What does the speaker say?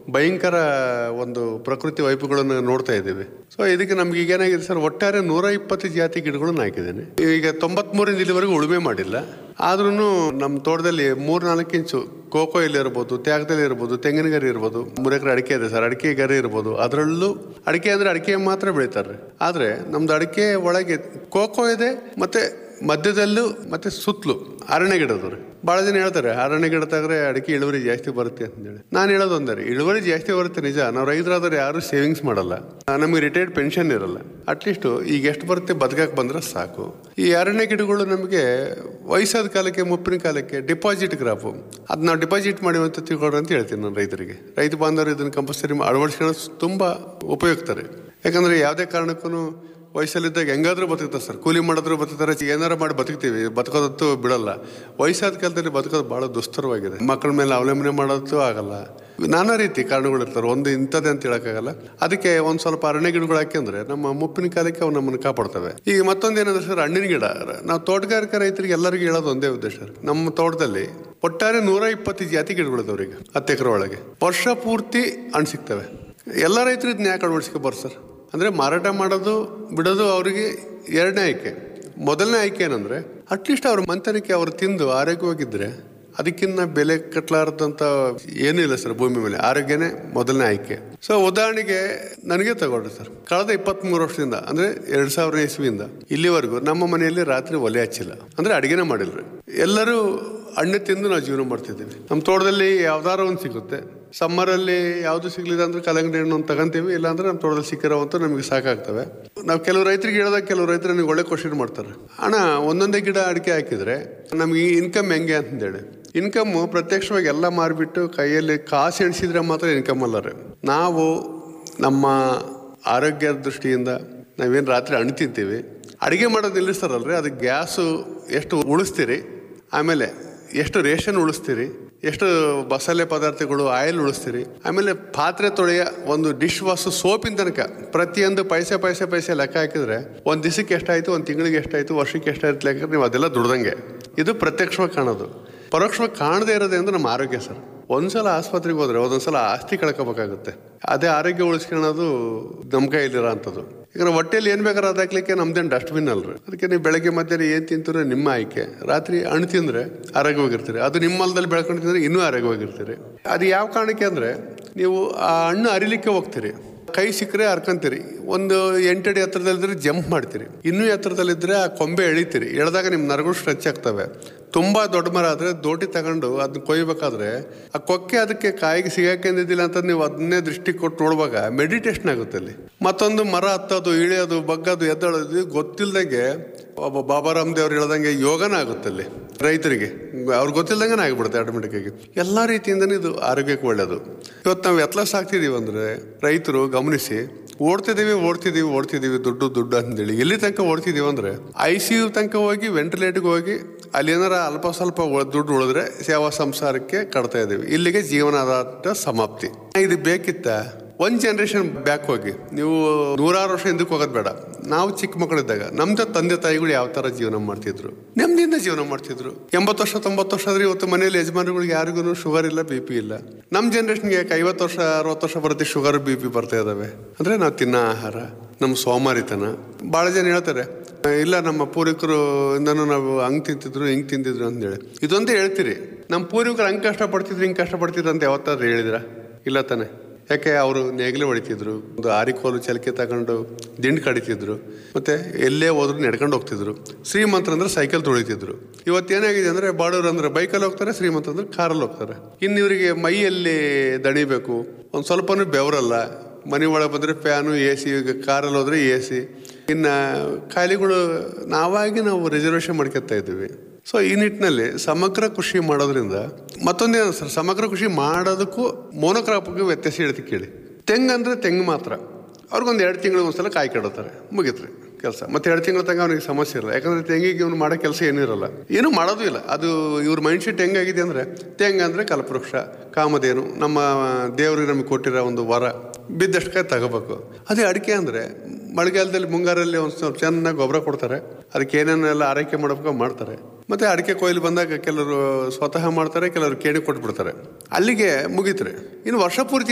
ಭಯಂಕರ ಒಂದು ಪ್ರಕೃತಿ ವೈಪುಗಳನ್ನು ನೋಡ್ತಾ ಇದ್ದೀವಿ ಸೊ ಇದಕ್ಕೆ ನಮ್ಗೆ ಈಗ ಏನಾಗಿದೆ ಸರ್ ಒಟ್ಟಾರೆ ನೂರ ಇಪ್ಪತ್ತು ಜಾತಿ ಗಿಡಗಳನ್ನು ಹಾಕಿದ್ದೇನೆ ಈಗ ತೊಂಬತ್ಮೂರಿಂದ ಇಲ್ಲಿವರೆಗೂ ಉಳುಮೆ ಮಾಡಿಲ್ಲ ಆದ್ರೂ ನಮ್ಮ ತೋಟದಲ್ಲಿ ಮೂರ್ ನಾಲ್ಕು ಇಂಚು ಕೋಕೋ ಇಲ್ಲಿ ಇರ್ಬೋದು ತ್ಯಾಗದಲ್ಲಿ ಇರ್ಬೋದು ತೆಂಗಿನ ಗರಿ ಇರ್ಬೋದು ಮೂರು ಎಕರೆ ಅಡಿಕೆ ಇದೆ ಸರ್ ಅಡಿಕೆ ಗರಿ ಇರ್ಬೋದು ಅದರಲ್ಲೂ ಅಡಿಕೆ ಅಂದ್ರೆ ಅಡಿಕೆ ಮಾತ್ರ ಬೆಳಿತಾರೆ ಆದ್ರೆ ನಮ್ದು ಅಡಿಕೆ ಒಳಗೆ ಕೋಕೋ ಇದೆ ಮತ್ತೆ ಮಧ್ಯದಲ್ಲೂ ಮತ್ತೆ ಸುತ್ತಲೂ ಅರಣ್ಯ ಗಿಡದವ್ರು ಬಹಳ ಜನ ಹೇಳ್ತಾರೆ ಅರಣ್ಯ ಗಿಡ ತೆಗೆದ್ರೆ ಅಡಿಕೆ ಇಳುವರಿ ಜಾಸ್ತಿ ಬರುತ್ತೆ ಅಂತೇಳಿ ನಾನು ಹೇಳೋದು ಒಂದರೆ ಇಳುವರಿ ಜಾಸ್ತಿ ಬರುತ್ತೆ ನಿಜ ನಾವು ರೈತರಾದ್ರೆ ಯಾರು ಸೇವಿಂಗ್ಸ್ ಮಾಡಲ್ಲ ಆ, ನಮಗೆ ರಿಟೈರ್ಡ್ ಪೆನ್ಷನ್ ಇರಲ್ಲ ಅಟ್ಲೀಸ್ಟ್ ಈಗ ಎಷ್ಟು ಬರುತ್ತೆ ಬದುಕಕ್ಕೆ ಬಂದ್ರೆ ಸಾಕು ಈ ಅರಣ್ಯ ಗಿಡಗಳು ನಮಗೆ ವಯಸ್ಸಾದ ಕಾಲಕ್ಕೆ ಮುಪ್ಪಿನ ಕಾಲಕ್ಕೆ ಡಿಪಾಸಿಟ್ ಕ್ರಾಪು ಅದು ನಾವು ಡಿಪಾಸಿಟ್ ಮಾಡಿ ಅಂತ ತಿಳ್ಕೊಳ್ರಿ ಅಂತ ಹೇಳ್ತೀನಿ ನಾನು ರೈತರಿಗೆ ರೈತ ಬಾಂಧವರು ಇದನ್ನು ಕಂಪಲ್ಸರಿ ಅಳವಡಿಸ್ಕೊಳ್ಳೋದು ತುಂಬ ಉಪಯುಕ್ತರೆ ಯಾಕಂದ್ರೆ ಯಾವುದೇ ಕಾರಣಕ್ಕೂ ವಯಸ್ಸಲ್ಲಿದ್ದಾಗ ಹೆಂಗಾದ್ರೂ ಬದುಕ್ತಾರೆ ಸರ್ ಕೂಲಿ ಮಾಡಿದ್ರು ಬದುಕ್ತಾರೆ ಏನಾರ ಮಾಡಿ ಬದುಕ್ತೀವಿ ಬದುಕೋದಂತೂ ಬಿಡಲ್ಲ ವಯಸ್ಸಾದ ಕಾಲದಲ್ಲಿ ಬದುಕೋದು ಬಹಳ ದುಸ್ತರವಾಗಿದೆ ಮಕ್ಕಳ ಮೇಲೆ ಅವಲಂಬನೆ ಮಾಡೋದು ಆಗಲ್ಲ ನಾನಾ ರೀತಿ ಕಾರಣಗಳು ಇರ್ತಾರೆ ಒಂದು ಇಂಥದ್ದೇ ಅಂತ ಹೇಳಕ್ಕಾಗಲ್ಲ ಅದಕ್ಕೆ ಒಂದ್ ಸ್ವಲ್ಪ ಅರಣ್ಯ ಗಿಡಗಳು ಹಾಕಿದ್ರೆ ನಮ್ಮ ಮುಪ್ಪಿನ ಕಾಲಕ್ಕೆ ಅವು ನಮ್ಮನ್ನು ಕಾಪಾಡ್ತವೆ ಈಗ ಮತ್ತೊಂದು ಏನಂದ್ರೆ ಸರ್ ಹಣ್ಣಿನ ಗಿಡ ನಾವು ತೋಟಗಾರಿಕಾ ರೈತರಿಗೆ ಎಲ್ಲರಿಗೂ ಹೇಳೋದು ಒಂದೇ ಉದ್ದೇಶ ಸರ್. ನಮ್ಮ ತೋಟದಲ್ಲಿ ಒಟ್ಟಾರೆ ನೂರ ಇಪ್ಪತ್ತು ಜಾತಿ ಗಿಡಗಳಿದಾವೆ ಈಗ ಹತ್ತು ಎಕರೆ ಒಳಗೆ ವರ್ಷ ಪೂರ್ತಿ ಹಣ್ಣು ಸಿಗ್ತವೆ ಎಲ್ಲ ರೈತರು ಇದನ್ನ ಯಾಕೆ ಅಳವಡಿಸ್ಕೊಬಾರ್ದು ಸರ್ ಅಂದ್ರೆ ಮಾರಾಟ ಮಾಡೋದು ಬಿಡೋದು ಅವರಿಗೆ ಎರಡನೇ ಆಯ್ಕೆ ಮೊದಲನೇ ಆಯ್ಕೆ ಏನಂದ್ರೆ ಅಟ್ಲೀಸ್ಟ್ ಅವ್ರ ಮಂತನಕ್ಕೆ ಅವ್ರು ತಿಂದು ಆರೋಗ್ಯವಾಗಿದ್ರೆ ಅದಕ್ಕಿಂತ ಬೆಲೆ ಕಟ್ಟಲಾರದಂತ ಏನೂ ಇಲ್ಲ ಸರ್ ಭೂಮಿ ಮೇಲೆ ಆರೋಗ್ಯನೇ ಮೊದಲನೇ ಆಯ್ಕೆ ಸೊ ಉದಾಹರಣೆಗೆ ನನಗೆ ತಗೊಳ್ರಿ ಸರ್ ಕಳೆದ ಇಪ್ಪತ್ತ್ ಮೂರು ವರ್ಷದಿಂದ ಅಂದ್ರೆ ಎರಡ್ ಸಾವಿರ ಇಸ್ವಿಯಿಂದ ಇಲ್ಲಿವರೆಗೂ ನಮ್ಮ ಮನೆಯಲ್ಲಿ ರಾತ್ರಿ ಒಲೆ ಹಚ್ಚಿಲ್ಲ ಅಂದ್ರೆ ಅಡಿಗೆನೇ ಮಾಡಿಲ್ರಿ ಎಲ್ಲರೂ ಹಣ್ಣು ತಿಂದು ನಾವು ಜೀವನ ಮಾಡ್ತಿದ್ದೀವಿ ನಮ್ಮ ತೋಟದಲ್ಲಿ ಯಾವ್ದಾರ ಒಂದು ಸಿಗುತ್ತೆ ಸಮ್ಮರಲ್ಲಿ ಯಾವುದು ಸಿಗ್ಲಿಲ್ಲ ಅಂದ್ರೆ ಕಲ್ಲಂಗಡಿ ಹಣ್ಣು ಒಂದು ತಗೊಂತೀವಿ ಇಲ್ಲಾಂದ್ರೆ ನಮ್ಮ ತೋಟದಲ್ಲಿ ಸಿಕ್ಕಿರೋವಂತೂ ನಮಗೆ ಸಾಕಾಗ್ತವೆ ನಾವು ಕೆಲವು ರೈತರಿಗೆ ಹೇಳಿದಾಗ ಕೆಲವು ರೈತರು ನನಗೆ ಒಳ್ಳೆ ಕ್ವಶನ್ ಮಾಡ್ತಾರೆ ಹಣ ಒಂದೊಂದೇ ಗಿಡ ಅಡಿಕೆ ಹಾಕಿದ್ರೆ ನಮಗೆ ಇನ್ಕಮ್ ಹೆಂಗೆ ಅಂತೇಳಿ ಇನ್ಕಮ್ ಪ್ರತ್ಯಕ್ಷವಾಗಿ ಎಲ್ಲ ಮಾರಿಬಿಟ್ಟು ಕೈಯಲ್ಲಿ ಕಾಸು ಎಣಿಸಿದ್ರೆ ಮಾತ್ರ ಇನ್ಕಮ್ ಅಲ್ಲ ರೀ ನಾವು ನಮ್ಮ ಆರೋಗ್ಯದ ದೃಷ್ಟಿಯಿಂದ ನಾವೇನು ರಾತ್ರಿ ಹಣ್ಣು ತಿಂತೀವಿ ಅಡುಗೆ ಮಾಡೋದು ನಿಲ್ಲಿಸ್ತಾರಲ್ರಿ ಅದು ಗ್ಯಾಸು ಎಷ್ಟು ಉಳಿಸ್ತೀರಿ ಆಮೇಲೆ ಎಷ್ಟು ರೇಷನ್ ಉಳಿಸ್ತೀರಿ ಎಷ್ಟು ಮಸಾಲೆ ಪದಾರ್ಥಗಳು ಆಯಿಲ್ ಉಳಿಸ್ತೀರಿ ಆಮೇಲೆ ಪಾತ್ರೆ ತೊಳೆಯ ಒಂದು ಡಿಶ್ ವಾಶ್ ಸೋಪಿನ ತನಕ ಪ್ರತಿಯೊಂದು ಪೈಸೆ ಪೈಸೆ ಪೈಸೆ ಲೆಕ್ಕ ಹಾಕಿದ್ರೆ ಒಂದು ದಿವಸಕ್ಕೆ ಎಷ್ಟಾಯ್ತು ಒಂದು ತಿಂಗಳಿಗೆ ಎಷ್ಟಾಯ್ತು ವರ್ಷಕ್ಕೆ ಎಷ್ಟಾಯ್ತು ಲೆಕ್ಕ ನೀವು ಅದೆಲ್ಲ ದುಡ್ದಂಗೆ ಇದು ಪ್ರತ್ಯಕ್ಷವಾಗಿ ಕಾಣೋದು ಪರೋಕ್ಷವಾಗಿ ಕಾಣದೇ ಇರೋದೇ ಅಂದ್ರೆ ನಮ್ಮ ಆರೋಗ್ಯ ಸರ್ ಒಂದ್ಸಲ ಆಸ್ಪತ್ರೆಗೆ ಹೋದ್ರೆ ಒಂದೊಂದ್ಸಲ ಆಸ್ತಿ ಕಳ್ಕೋಬೇಕಾಗುತ್ತೆ ಅದೇ ಆರೋಗ್ಯ ಉಳಿಸ್ಕೊಳ್ಳೋದು ನಮ್ಮ ಕೈಲಿರೋ ಅಂಥದ್ದು ಈಗ ನಾವು ಹೊಟ್ಟೆಯಲ್ಲಿ ಏನ್ ಬೇಕಾದ್ರೆ ಅದು ಹಾಕ್ಲಿಕ್ಕೆ ನಮ್ದೇನು ಡಸ್ಟ್ಬಿನ್ ಅಲ್ರಿ ಅದಕ್ಕೆ ನೀವು ಬೆಳಗ್ಗೆ ಮಧ್ಯಾಹ್ನ ಏನ್ ತಿಂತೀರೋ ನಿಮ್ಮ ಆಯ್ಕೆ ರಾತ್ರಿ ಹಣ್ಣು ತಿಂದ್ರೆ ಆರೋಗ್ಯವಾಗಿರ್ತೀರಿ ಅದು ನಿಮ್ಮ ಹೊಲದಲ್ಲಿ ಬೆಳ್ಕೊಂಡು ತಿಂದ್ರೆ ಇನ್ನೂ ಆರೋಗ್ಯವಾಗಿರ್ತೀರಿ ಅದು ಯಾವ ಕಾರಣಕ್ಕೆ ಅಂದ್ರೆ ನೀವು ಆ ಹಣ್ಣು ಅರಿಲಿಕ್ಕೆ ಹೋಗ್ತೀರಿ ಕೈ ಸಿಕ್ಕರೆ ಹರ್ಕೊಂತೀರಿ ಒಂದು ಎಂಟಡಿ ಹತ್ರದಲ್ಲಿದ್ರೆ ಜಂಪ್ ಮಾಡ್ತೀರಿ ಇನ್ನೂ ಎತ್ತರದಲ್ಲಿದ್ರೆ ಆ ಕೊಂಬೆ ಎಳಿತೀರಿ ಎಳೆದಾಗ ನಿಮ್ಮ ನರಗಳು ಸ್ಟ್ರೆಚ್ ಆಗ್ತವೆ ತುಂಬಾ ದೊಡ್ಡ ಮರ ಆದ್ರೆ ದೋಟಿ ತಗೊಂಡು ಅದನ್ನ ಕೊಯ್ಬೇಕಾದ್ರೆ ಆ ಕೊಕ್ಕೆ ಅದಕ್ಕೆ ಕಾಯಿಗೆ ಸಿಗಾಕೊಂಡಿದ್ದಿಲ್ಲ ಅಂತ ನೀವು ಅದನ್ನೇ ದೃಷ್ಟಿ ಕೊಟ್ಟು ನೋಡುವಾಗ ಮೆಡಿಟೇಷನ್ ಆಗುತ್ತೆ ಅಲ್ಲಿ ಮತ್ತೊಂದು ಮರ ಹತ್ತೋದು ಇಳಿಯೋದು ಬಗ್ಗೋದು ಎದ್ದಳೋದು ಗೊತ್ತಿಲ್ದಂಗೆ ಒಬ್ಬ ಬಾಬಾ ರಾಮದೇವ್ ಅವ್ರು ಹೇಳ್ದಂಗೆ ಯೋಗನ ಆಗುತ್ತೆ ಅಲ್ಲಿ ರೈತರಿಗೆ ಅವ್ರಿಗೆ ಗೊತ್ತಿಲ್ದಂಗೆ ಆಗ್ಬಿಡುತ್ತೆ ಆಟೋಮೆಟಿಕ್ ಆಗಿ ಎಲ್ಲಾ ರೀತಿಯಿಂದನೂ ಇದು ಆರೋಗ್ಯಕ್ಕೆ ಒಳ್ಳೇದು ಇವತ್ತು ನಾವು ಎತ್ಲಸ್ ಆಗ್ತಿದೀವಿ ಅಂದ್ರೆ ರೈತರು ಗಮನಿಸಿ ಓಡ್ತಿದೀವಿ ಓಡ್ತಿದೀವಿ ಓಡ್ತಿದೀವಿ ದುಡ್ಡು ದುಡ್ಡು ಅಂತೇಳಿ ಎಲ್ಲಿ ತನಕ ಓಡ್ತಿದೀವಿ ಅಂದ್ರೆ ಐ ಸಿ ಯು ತನಕ ಹೋಗಿ ವೆಂಟಿಲೇಟ್ಗೆ ಹೋಗಿ ಅಲ್ಲಿ ಏನಾರ ಅಲ್ಪ ಸ್ವಲ್ಪ ಉಳ್- ದುಡ್ಡು ಉಳಿದ್ರೆ ಸೇವಾ ಸಂಸಾರಕ್ಕೆ ಕಟ್ತಾ ಇದೀವಿ ಇಲ್ಲಿಗೆ ಜೀವನಾಧಾರ ಸಮಾಪ್ತಿ ಇದು ಬೇಕಿತ್ತ ಒಂದ್ ಜನರೇಷನ್ ಬ್ಯಾಕ್ ಹೋಗಿ ನೀವು ನೂರಾರು ವರ್ಷ ಹಿಂದಕ್ಕೆ ಹೋಗೋದು ಬೇಡ ನಾವು ಚಿಕ್ಕ ಮಕ್ಕಳಿದ್ದಾಗ ನಮ್ದು ತಂದೆ ತಾಯಿಗಳು ಯಾವ ತರ ಜೀವನ ಮಾಡ್ತಿದ್ರು ನೆಮ್ಮದಿಯಿಂದ ಜೀವನ ಮಾಡ್ತಿದ್ರು ಎಂಬತ್ತು ವರ್ಷ ತೊಂಬತ್ತು ವರ್ಷ ಆದ್ರೆ ಇವತ್ತು ಮನೆಯಲ್ಲಿ ಯಜಮಾನಗಳಿಗೆ ಯಾರಿಗೂ ಶುಗರ್ ಇಲ್ಲ ಬಿ ಪಿ ಇಲ್ಲ ನಮ್ಮ ಜನರೇಷನ್ಗೆ ಯಾಕೆ ಐವತ್ತು ವರ್ಷ ಅರವತ್ತು ವರ್ಷ ಬರುತ್ತೆ ಶುಗರ್ ಬಿ ಪಿ ಬರ್ತಾ ಇದಾವೆ ಅಂದ್ರೆ ನಾವು ತಿನ್ನೋ ಆಹಾರ ನಮ್ಮ ಸೋಮಾರಿತನ ಬಹಳ ಜನ ಹೇಳ್ತಾರೆ ಇಲ್ಲ ನಮ್ಮ ಪೂರ್ವಿಕರು ಇಂದನೂ ನಾವು ಹಂಗ್ ತಿಂತಿದ್ರು ಹಿಂಗ್ ತಿಂತಿದ್ರು ಅಂತೇಳಿ ಇದೊಂದೇ ಹೇಳ್ತೀರಿ ನಮ್ಮ ಪೂರ್ವಿಕರು ಹಂಗ್ ಕಷ್ಟ ಪಡ್ತಿದ್ರು ಹಿಂಗ್ ಕಷ್ಟ ಪಡ್ತಿದ್ರು ಅಂತ ಯಾವತ್ತಾದ್ರೂ ಹೇಳಿದ್ರ ಇಲ್ಲ ತಾನೆ ಯಾಕೆ ಅವರು ನೇಗಿಲು ಹೊಡಿತಿದ್ರು ಒಂದು ಆರಿಕೋಲು ಚಲಿಕೆ ತಗೊಂಡು ದಿಂಡು ಕಡಿತಿದ್ರು ಮತ್ತೆ ಎಲ್ಲೇ ಹೋದ್ರು ನಡ್ಕೊಂಡು ಹೋಗ್ತಿದ್ರು ಶ್ರೀಮಂತರು ಅಂದ್ರೆ ಸೈಕಲ್ ತುಳಿತಿದ್ರು ಇವತ್ತೇನಾಗಿದೆ ಅಂದ್ರೆ ಬಾಡೋರು ಅಂದ್ರೆ ಬೈಕಲ್ಲಿ ಹೋಗ್ತಾರೆ ಶ್ರೀಮಂತ ಅಂದ್ರೆ ಕಾರಲ್ಲಿ ಹೋಗ್ತಾರೆ ಇನ್ನು ಇವರಿಗೆ ಮೈಯಲ್ಲಿ ದಣಿಬೇಕು ಒಂದು ಸ್ವಲ್ಪನೂ ಬೆವರಲ್ಲ ಮನೆ ಒಳಗೆ ಬಂದ್ರೆ ಫ್ಯಾನು ಎ ಸಿ ಕಾರಲ್ಲಿ ಹೋದ್ರೆ ಎ ಸಿ ಇನ್ನ ಖಾಲಿಗಳು ನಾವಾಗಿ ನಾವು ರಿಸರ್ವೇಶನ್ ಮಾಡ್ಕೊತಾ ಇದ್ದೀವಿ ಸೊ ಈ ನಿಟ್ಟಿನಲ್ಲಿ ಸಮಗ್ರ ಕೃಷಿ ಮಾಡೋದ್ರಿಂದ ಮತ್ತೊಂದೇನು ಸರ್ ಸಮಗ್ರ ಕೃಷಿ ಮಾಡೋದಕ್ಕೂ ಮೋನೋಕ್ರಾಪ್ಗೆ ವ್ಯತ್ಯಾಸ ಹೇಳ್ತಿ ಕೇಳಿ ತೆಂಗು ಅಂದ್ರೆ ತೆಂಗು ಮಾತ್ರ ಅವ್ರಿಗೊಂದು ಎರಡು ತಿಂಗಳಿಗೆ ಒಂದ್ಸಲ ಕಾಯಿ ಕೆಡುತ್ತಾರೆ ಮುಗಿತ್ರಿ ಕೆಲಸ ಮತ್ತೆ ಎರಡು ತಿಂಗಳ ತನಕ ಅವನಿಗೆ ಸಮಸ್ಯೆ ಇರಲ್ಲ ಯಾಕಂದ್ರೆ ತೆಂಗಿಗೆ ಇವನು ಮಾಡೋ ಕೆಲಸ ಏನೂ ಇರಲ್ಲ ಏನು ಮಾಡೋದು ಇಲ್ಲ ಅದು ಇವ್ರ ಮೈಂಡ್ ಸೆಟ್ ಹೆಂಗಾಗಿದೆ ಅಂದ್ರೆ ತೆಂಗ ಅಂದ್ರೆ ಕಲ್ಪವೃಕ್ಷ ಕಾಮಧೇನು ನಮ್ಮ ದೇವರಿಗೆ ನಮಗೆ ಕೊಟ್ಟಿರೋ ಒಂದು ವರ ಬಿದ್ದಷ್ಟು ಕಾಯಿ ತಗೋಬೇಕು ಅದೇ ಅಡಿಕೆ ಅಂದ್ರೆ ಮಳೆಗಾಲದಲ್ಲಿ ಮುಂಗಾರಲ್ಲಿ ಒಂದು ಸ್ವಲ್ಪ ಚೆನ್ನಾಗಿ ಗೊಬ್ಬರ ಕೊಡ್ತಾರೆ ಅದಕ್ಕೆ ಏನೇನೆಲ್ಲ ಆರೈಕೆ ಮಾಡಬೇಕು ಮಾಡ್ತಾರೆ ಮತ್ತೆ ಅಡಿಕೆ ಕೊಯ್ಲು ಬಂದಾಗ ಕೆಲವರು ಸ್ವತಃ ಮಾಡ್ತಾರೆ ಕೆಲವರು ಕೇಳಿ ಕೊಟ್ಬಿಡ್ತಾರೆ ಅಲ್ಲಿಗೆ ಮುಗೀತ್ರಿ ಇನ್ನು ವರ್ಷ ಪೂರ್ತಿ